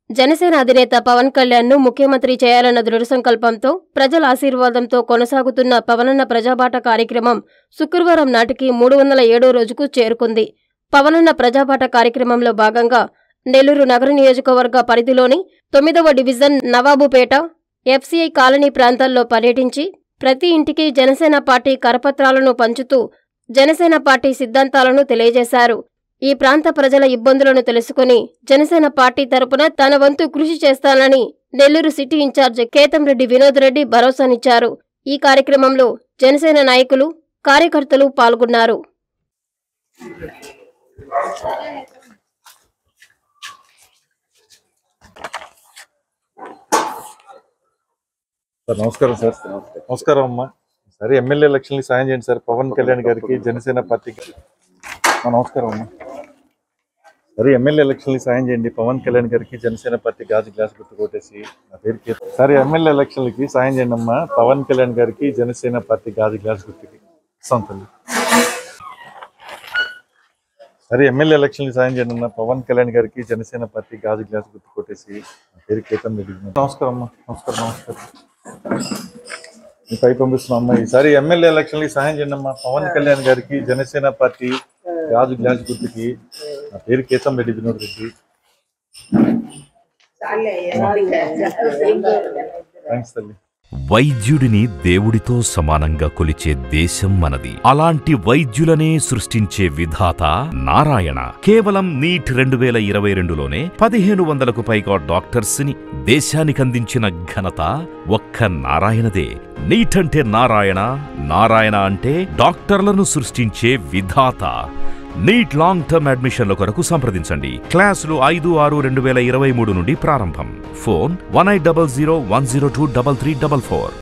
జనసేన అధినేత పవన్ కళ్యాణ్ ను ముఖ్యమంత్రి చేయాలన్న దృఢ సంకల్పంతో ప్రజల ఆశీర్వాదంతో కొనసాగుతున్న పవనన్న ప్రజాబాట కార్యక్రమం శుక్రవారం నాటికి మూడు వందల ఏడో రోజుకు చేరుకుంది పవనన్న ప్రజాబాట కార్యక్రమంలో భాగంగా నెల్లూరు నగర నియోజకవర్గ పరిధిలోని తొమ్మిదవ డివిజన్ నవాబుపేట ఎఫ్సీఐ కాలనీ ప్రాంతాల్లో పర్యటించి ప్రతి ఇంటికి జనసేన పార్టీ కరపత్రాలను పంచుతూ జనసేన పార్టీ సిద్ధాంతాలను తెలియజేశారు ఈ ప్రాంత ప్రజల ఇబ్బందులను తెలుసుకుని జనసేన పార్టీ తరపున తన వంతు కృషి చేస్తానని నెల్లూరు సిటీ ఇన్ఛార్జ్ కేతంరెడ్డి వినోద్ రెడ్డి భరోసానిచ్చారు ఈ కార్యక్రమంలో జనసేన నాయకులు కార్యకర్తలు పాల్గొన్నారు సార్ నమస్కారం సార్ నమస్కారం అమ్మా సరే ఎమ్మెల్యే ఎలక్షన్ సాయం చేయండి సార్ పవన్ కళ్యాణ్ గారికి జనసేన పార్టీకి ఆ, నమస్కారం అమ్మా సరే ఎమ్మెల్యే ఎలక్షన్ సాయం చేయండి పవన్ కళ్యాణ్ గారికి జనసేన పార్టీ గాజు గ్లాస్ గుర్తు కొట్టేసి నా పేరు కీర్తి. సరే ఎమ్మెల్యే ఎలక్షన్లకి సాయం చేయండి అమ్మా పవన్ కళ్యాణ్ గారికి జనసేన పార్టీ గాజు గ్లాస్ గుర్తుకి సంతలు సరే ఎమ్మెల్యే ఎలక్షన్ సాయం చేయండి అమ్మా పవన్ కళ్యాణ్ గారికి జనసేన పార్టీ గాజు గ్లాస్ గుర్తు కొట్టేసి నా పేరు కేతన్ రెడ్డి నమస్కారం అమ్మా నమస్కారం నమస్కారం మీ పై పంపిస్తున్నాం అమ్మా ఈసారి ఎమ్మెల్యే ఎలక్షన్ కి సహాయం చేయండి అమ్మా పవన్ కళ్యాణ్ గారికి జనసేన పార్టీ గాజు గ్లాస్ గుర్తుకి నా పేరు కేతం రెడ్డి వినోద్ రెడ్డి థ్యాంక్స్ తల్లి వైద్యుడిని దేవుడితో సమానంగా కొలిచే దేశం మనది అలాంటి వైద్యులనే సృష్టించే విధాత నారాయణ కేవలం నీట్ రెండు వేల ఇరవై రెండులోనే పదిహేను వందలకు పైగా డాక్టర్స్ ని దేశానికందించిన ఘనత ఒక్క నారాయణదే నీట్ అంటే నారాయణ నారాయణ అంటే డాక్టర్లను సృష్టించే విధాత నీట్ లాంగ్ టర్మ్ అడ్మిషన్ల కొరకు సంప్రదించండి క్లాసులు ఐదు ఆరు రెండు వేల ఇరవై మూడు నుండి ప్రారంభం phone one eight double zero one zero two double three double four